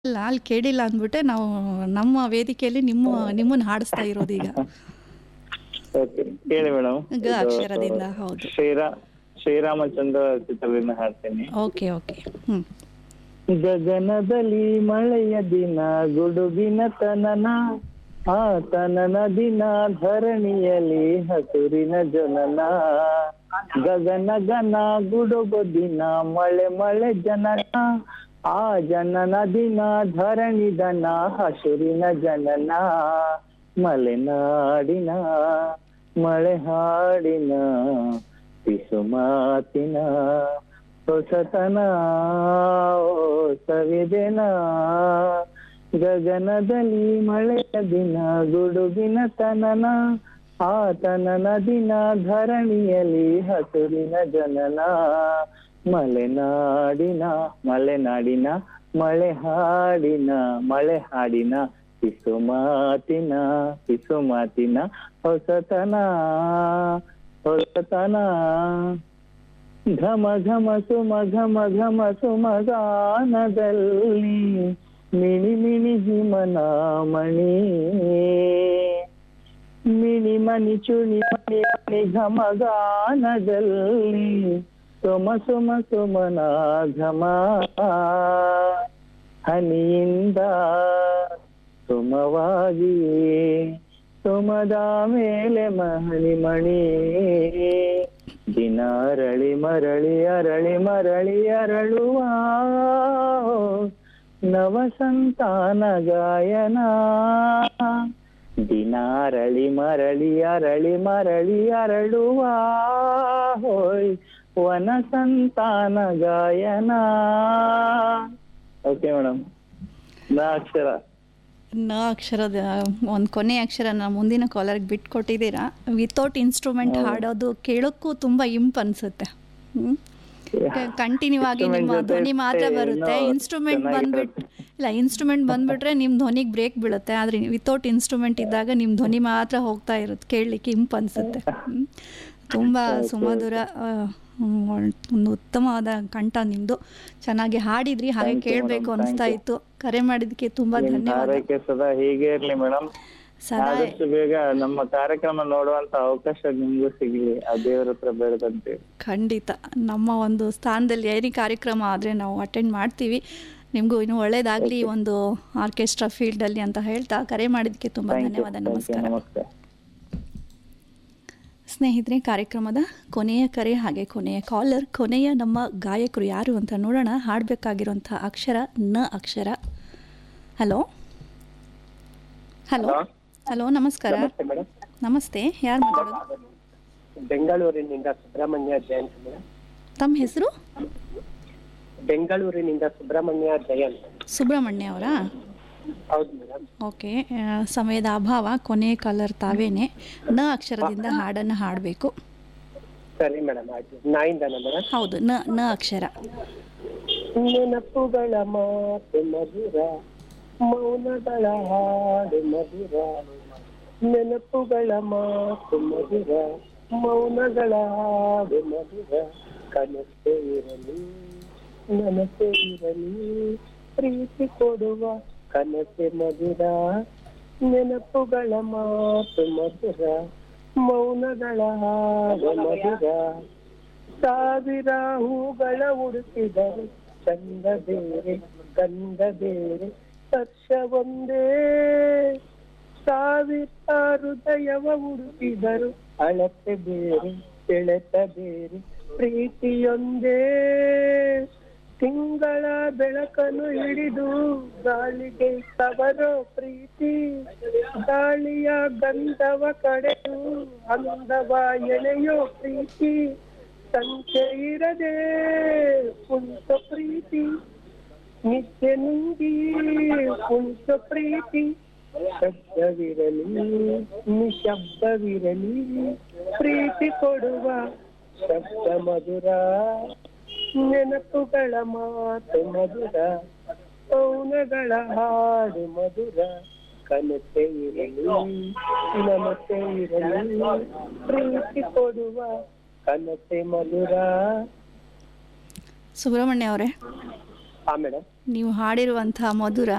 ಇಲ್ಲ ಅಲ್ಲಿ ಕೇಳಿಲ್ಲ ಅಂದ್ಬಿಟ್ಟೆ ನಾವು ನಮ್ಮ ವೇದಿಕೆಯಲ್ಲಿ ನಿಮ್ಮ ನಿಮ್ಮನ್ನ ಹಾಡಿಸ್ತಾ ಇರೋದು ಈಗ ಓಕೆ ಹೇಳಿ ಮೇಡಮ್ ಗ ಅಕ್ಷರದಿಂದ ಹೌದು ಶ್ರೀರಾ ಶ್ರೀರಾಮಚಂದ್ರ ಚಿತ್ರದಿಂದ ಹಾಡ್ತೀನಿ ಓಕೆ ಓಕೆ ಹ್ಮ್ ಗಗನದಲ್ಲಿ ಮಳೆಯ ದಿನ ಗುಡುಗಿನ ತನನ ಆ ತನನ ದಿನ ಧರಣಿಯಲ್ಲಿ ಹಸುರಿನ ಜನನ ಗಗನ ಗನ ಗುಡುಗು ದಿನ ಮಳೆ ಮಳೆ ಜನನ ಆ ಜನನ ದಿನ ಧರಣಿ ದನ ಹಸುರಿನ ಜನನ ಮಲೆನಾಡಿನ ಮಳೆ ಹಾಡಿನ ಪಿಸು ಮಾತಿನ ಹೊಸತನ ಓ ಸವಿದೆನ ಗಗನದಲ್ಲಿ ಮಳೆಯ ದಿನ ಗುಡುಗಿನ ತನನ ಆ ತನನ ದಿನ ಧರಣಿಯಲ್ಲಿ ಹಸುರಿನ ಜನನ ಮಲೆನಾಡಿನ ಮಲೆನಾಡಿನ ಮಳೆ ಹಾಡಿನ ಮಳೆ ಹಾಡಿನ ಪಿಸು ಮಾತಿನ ಪಿಸು ಮಾತಿನ ಹೊಸತನ ಹೊಸತನ ಘಮ ಘಮ ಸುಮ ಘಮ ಘಮ ಸುಮಗಾನದಲ್ಲಿ ಮಿಣಿ ಮಿಣಿ ಹಿಮನ ಮಣಿ ಮಿಣಿ ಮಣಿ ಚುಣಿ ಮಣಿ ಮಣಿ ಘಮ ಗಾನದಲ್ಲಿ ಸುಮ ಸುಮ ಸುಮನ ಘಮ ಹನಿಯಿಂದ ಸುಮವಾಗಿ ಸುಮದ ಮೇಲೆ ಮಹನಿ ಮಣಿ ದಿನ ಅರಳಿ ಮರಳಿ ಅರಳಿ ಮರಳಿ ಅರಳುವ ನವ ಸಂತಾನ ಗಾಯನ ದಿನ ಅರಳಿ ಮರಳಿ ಅರಳಿ ಮರಳಿ ಅರಳುವ ಹೋಯ್ ವನ ಸಂತಾನ ಗಾಯನ ಓಕೆ ಮೇಡಮ್ ನಾ ಅಕ್ಷರ ನ ಅಕ್ಷರದ ಒಂದು ಕೊನೆ ಅಕ್ಷರನ ಮುಂದಿನ ಕಾಲರ್ಗೆ ಬಿಟ್ಕೊಟ್ಟಿದ್ದೀರಾ ವಿತೌಟ್ ಇನ್ಸ್ಟ್ರೂಮೆಂಟ್ ಹಾಡೋದು ಕೇಳೋಕ್ಕೂ ತುಂಬ ಇಂಪ್ ಅನ್ಸುತ್ತೆ ಕಂಟಿನ್ಯೂ ಆಗಿ ನಿಮ್ಮ Instrument ಜೊತೆ ಧ್ವನಿ ಮಾತ್ರ ಇನ್ನೂ ಬರುತ್ತೆ ಇನ್ಸ್ಟ್ರೂಮೆಂಟ್ ಚೆನ್ನಾಗಿರುತ್ತೆ. ಬಂದ್ಬಿಟ್ಟು ಇಲ್ಲ ಇನ್ಸ್ಟ್ರೂಮೆಂಟ್ ಬಂದ್ಬಿಟ್ರೆ ನಿಮ್ಮ ಧ್ವನಿಗೆ ಬ್ರೇಕ್ ಬೀಳುತ್ತೆ ಆದರೆ ವಿತೌಟ್ ಇನ್ಸ್ಟ್ರೂಮೆಂಟ್ ಇದ್ದಾಗ ನಿಮ್ಮ ಧ್ವನಿ ಮಾತ್ರ ಹೋಗ್ತಾ ಇರುತ್ತೆ ಕೇಳಲಿಕ್ಕೆ ಇಂಪ್ ಅನ್ಸುತ್ತೆ ಹ್ಮ್. ತುಂಬ ಸುಮಧುರ ಆ, ಹ್ಮ್, ಒಂದು ಉತ್ತಮವಾದ ಕಂಠ ನಿಮ್ಮದು ಚೆನ್ನಾಗಿ ಹಾಡಿದ್ರಿ ಹಾಗೆ Thank you, ಕೇಳಬೇಕು madam. ಅನಿಸ್ತಾ Thank you. ಇತ್ತು ಕರೆ ಮಾಡಿದ್ದಕ್ಕೆ ತುಂಬ ನಿಮ್ ಧನ್ಯವಾದ ಆರೈಕೆ ಸದಾ ಹೀಗೆ ಇರ್ಲಿ ಮೇಡಮ್ ಸದಾ ಆದಷ್ಟು ಬೇಗ ನಮ್ಮ ಕಾರ್ಯಕ್ರಮ ನೋಡುವಂತ ಅವಕಾಶ ನಿಮ್ಗೂ ಸಿಗ್ಲಿ ಆ ದೇವರ ಹತ್ರ ಬೇಡದಂತೆ ಖಂಡಿತ ನಮ್ಮ ಒಂದು ಸ್ಥಾನದಲ್ಲಿ ಏನೇ ಕಾರ್ಯಕ್ರಮ ಆದರೆ ನಾವು ಅಟೆಂಡ್ ಮಾಡ್ತೀವಿ ನಿಮಗೂ ಇನ್ನೂ ಒಳ್ಳೇದಾಗಲಿ ಒಂದು ಆರ್ಕೆಸ್ಟ್ರಾ ಫೀಲ್ಡಲ್ಲಿ ಅಂತ ಹೇಳ್ತಾ ಕರೆ ಮಾಡಿದ್ದಕ್ಕೆ ತುಂಬ ಥ್ಯಾಂಕ್ ಯು ಧನ್ಯವಾದ ನಮಸ್ಕಾರ ನಮಸ್ಕಾರ ಸ್ನೇಹಿತರೆ ಕಾರ್ಯಕ್ರಮದ ಕೊನೆಯ ಕರೆ ಹಾಗೆ ಕೊನೆಯ ಕಾಲರ್ ಕೊನೆಯ ನಮ್ಮ ಗಾಯಕರು ಯಾರು ಅಂತ ನೋಡೋಣ ಹಾಡಬೇಕಾಗಿರುವಂಥ ಅಕ್ಷರ ನ ಅಕ್ಷರ ಹಲೋ ಹಲೋ ಹಲೋ ನಮಸ್ಕಾರ ನಮಸ್ತೆ ಮೇಡಮ್ ನಮಸ್ತೆ ಯಾರು ಮಾತಾಡೋದು ಬೆಂಗಳೂರಿನಿಂದ ಸುಬ್ರಹ್ಮಣ್ಯ ಜಯಂತ್ ಮೇಡಮ್ ತಮ್ಮ ಹೆಸರು ಬೆಂಗಳೂರಿನಿಂದ ಸುಬ್ರಹ್ಮಣ್ಯ ಜಯಂತ್ ಸುಬ್ರಹ್ಮಣ್ಯ ಅವರಾ ಹೌದು ಮೇಡಮ್ ಓಕೆ ಆ, ಸಮಯದ ಅಭಾವ ಕೊನೆಯ ಕಲರ್ ತಾವೇನೆ ನ ಅಕ್ಷರದಿಂದ ಹಾಡನ್ನು ಹಾಡಬೇಕು ಸರಿ ಮೇಡಮ್ ಆಯ್ತು ನಾಯಿಂದನ ಮೇಡಮ್ ಹೌದು ನ ನ ಅಕ್ಷರ ನೆನಪುಗಳ ಮಾತು ಮಧುರ ಮೌನಗಳ ಹಾಡು ಮಧುರ ನೆನಪುಗಳ ಮಾತು ಮಧುರ ಮೌನಗಳ ಹಾಡು ಮಧುರ ಕನಸೇ ಇರಲಿ ನನಸೇ ಇರಲಿ ಪ್ರೀತಿ ಕೊಡುವ ಕನಸೆ ಮಧುರ ನೆನಪುಗಳ ಮಾತು ಮಧುರ ಮೌನಗಳ ಹಾಡು ಮಧುರ ಸಾವಿರ ಹೂಗಳ ಉಡುತ್ತಿದರು ಚಂದ ಬೇರೆ ಗಂಧ ಬೇರೆ ಸ್ಪರ್ಶ ಒಂದೇ ಸಾವಿರ ಹೃದಯವ ಉಡುತ್ತಿದರು ಅಳತೆ ಬೇರೆ ಸೆಳೆತ ಬೇರೆ ಪ್ರೀತಿಯೊಂದೇ ತಿಂಗಳ ಬೆಳಕನ್ನು ಹಿಡಿದು ಗಾಳಿಗೆ ಸವರೋ ಪ್ರೀತಿ ಗಾಳಿಯ ಗಂಧವ ಕಡೆದು ಅಂದವ ಎಳೆಯೋ ಪ್ರೀತಿ ಸಂಖ್ಯೆ ಇರದೆ ಕುಂತ ಪ್ರೀತಿ ನಿತ್ಯ ನುಂಗಿ ಕುಂತ ಪ್ರೀತಿ ಶಬ್ದವಿರಲಿ ನಿಶಬ್ದವಿರಲಿ ಪ್ರೀತಿ ಕೊಡುವ ಶಬ್ದ ಮಧುರ ನೆನಪುಗಳ ಮಾತು ಮಧುರ ಮೌನಗಳ ಹಾಡು ಮಧುರ ಕನಸೆ ಇರಲಿ ನಮತೆ ಇರಲಿ ಪ್ರೀತಿ ಕೊಡುವ ಕನಸೆ ಮಧುರ ಸುಬ್ರಹ್ಮಣ್ಯ ಅವರೇ ಹಾ ಮೇಡಮ್ ನೀವು ಹಾಡಿರುವಂತಹ ಮಧುರ